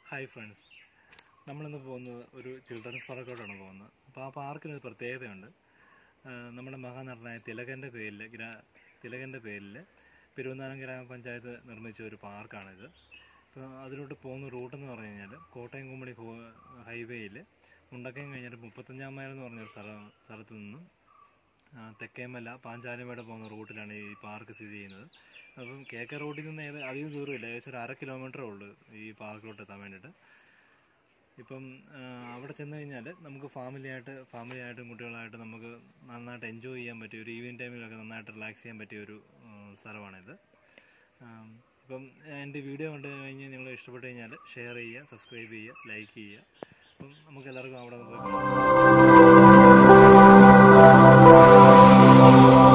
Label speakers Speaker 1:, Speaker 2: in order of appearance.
Speaker 1: hi friends നമ്മളിന്ന് പോകുന്നത് ഒരു ചിൽഡ്രൻസ് പാർക്കോട്ടാണ് പോകുന്നത് അപ്പോൾ ആ പാർക്കിന് ഒരു പ്രത്യേകതയുണ്ട് ആ, നമ്മുടെ മഹാനടനായ തിലകൻ്റെ പേരിൽ ഗ്രാ തിലകൻ്റെ പേരിൽ പെരുവന്താനം ഗ്രാമപഞ്ചായത്ത് നിർമ്മിച്ച ഒരു പാർക്കാണിത് ഇപ്പോൾ അതിലോട്ട് പോകുന്ന റൂട്ടെന്ന് പറഞ്ഞു കഴിഞ്ഞാൽ കോട്ടയം കുമ്പളി ഹൈവേയിൽ മുണ്ടക്കയം കഴിഞ്ഞിട്ട് മുപ്പത്തഞ്ചാം മൈൽ എന്ന് പറഞ്ഞൊരു സ്ഥലം സ്ഥലത്ത് നിന്നും ആ, തെക്കേമല പാഞ്ചാലിമേട് പോകുന്ന റൂട്ടിലാണ് ഈ പാർക്ക് സ്ഥിതി ചെയ്യുന്നത് അപ്പം കെ കെ റോഡിൽ നിന്ന് ഏത് അധികം ദൂരമില്ല ഏകദേശം ഒരു അര കിലോമീറ്ററേ ഉള്ളൂ ഈ പാർക്കിലോട്ട് എത്താൻ വേണ്ടിയിട്ട് ഇപ്പം ആ, അവിടെ ചെന്ന് കഴിഞ്ഞാൽ നമുക്ക് ഫാമിലി ആയിട്ട് ഫാമിലി ആയിട്ടും കുട്ടികളായിട്ടും നമുക്ക് നന്നായിട്ട് എൻജോയ് ചെയ്യാൻ പറ്റിയ ഒരു ഈവനിങ് ടൈമിലൊക്കെ നന്നായിട്ട് റിലാക്സ് ചെയ്യാൻ പറ്റിയ ഒരു ഉം, സ്ഥലമാണിത് ആം, ഇപ്പം എൻ്റെ വീഡിയോ കണ്ടു കഴിഞ്ഞ് നിങ്ങൾ ഇഷ്ടപ്പെട്ട് കഴിഞ്ഞാൽ ഷെയർ ചെയ്യുക സബ്സ്ക്രൈബ് ചെയ്യുക ലൈക്ക് ചെയ്യുക അപ്പം നമുക്ക് എല്ലാവർക്കും അവിടെ നിന്ന് പോയി കാണാം